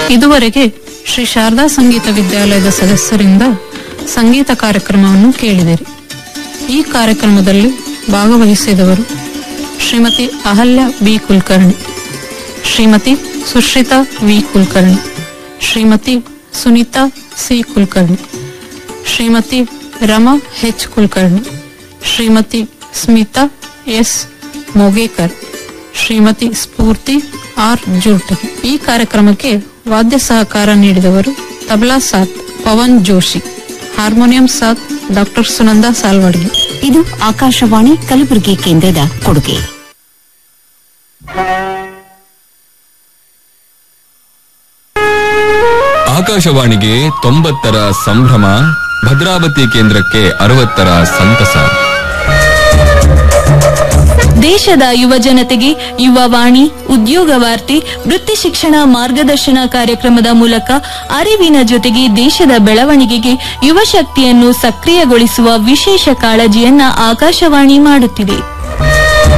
ಇದುವರೆಗೆ ಶ್ರೀ ಶಾರದಾ ಸಂಗೀತ ವಿದ್ಯಾಲಯದ ಸದಸ್ಯರಿಂದ ಸಂಗೀತ ಕಾರ್ಯಕ್ರಮವನ್ನು ಕೇಳಿದಿರಿ ಈ ಕಾರ್ಯಕ್ರಮದಲ್ಲಿ ಭಾಗವಹಿಸಿದವರು Shrimati Ahalya B Kulkarni Shrimati Sushrita V Kulkarni Shrimati Sunita C Kulkarni Shrimati Rama H Kulkarni Shrimati Smita S Mogekar Shrimati Spoorthi R Jotagi ಈ ಕಾರ್ಯಕ್ರಮಕ್ಕೆ ವಾದ್ಯ ಸಹಕಾರ ನೀಡಿದವರು ತಬಲಾ ಸಾತ್ ಪವನ್ ಜೋಶಿ ಹಾರ್ಮೋನಿಯಂ ಸಾತ್ ಡಾಕ್ಟರ್ ಸುನಂದಾ ಸಾಲ್ವಡ್ಗಿ ಇದು ಆಕಾಶವಾಣಿ ಕಲಬುರಗಿ ಕೇಂದ್ರದ ಕೊಡುಗೆ ಆಕಾಶವಾಣಿಗೆ ತೊಂಬತ್ತರ ಸಂಭ್ರಮ ಭದ್ರಾವತಿ ಕೇಂದ್ರಕ್ಕೆ ಅರವತ್ತರ ಸಂತಸ ದೇಶದ ಯುವ ಜನತೆಗೆ ಯುವವಾಣಿ ಉದ್ಯೋಗ ವಾರ್ತೆ ವೃತ್ತಿ ಶಿಕ್ಷಣ ಮಾರ್ಗದರ್ಶನ ಕಾರ್ಯಕ್ರಮದ ಮೂಲಕ ಅರಿವಿನ ಜೊತೆಗೆ ದೇಶದ ಬೆಳವಣಿಗೆಗೆ ಯುವ ಶಕ್ತಿಯನ್ನು ಸಕ್ರಿಯಗೊಳಿಸುವ ವಿಶೇಷ ಕಾಳಜಿಯನ್ನ ಆಕಾಶವಾಣಿ ಮಾಡುತ್ತಿದೆ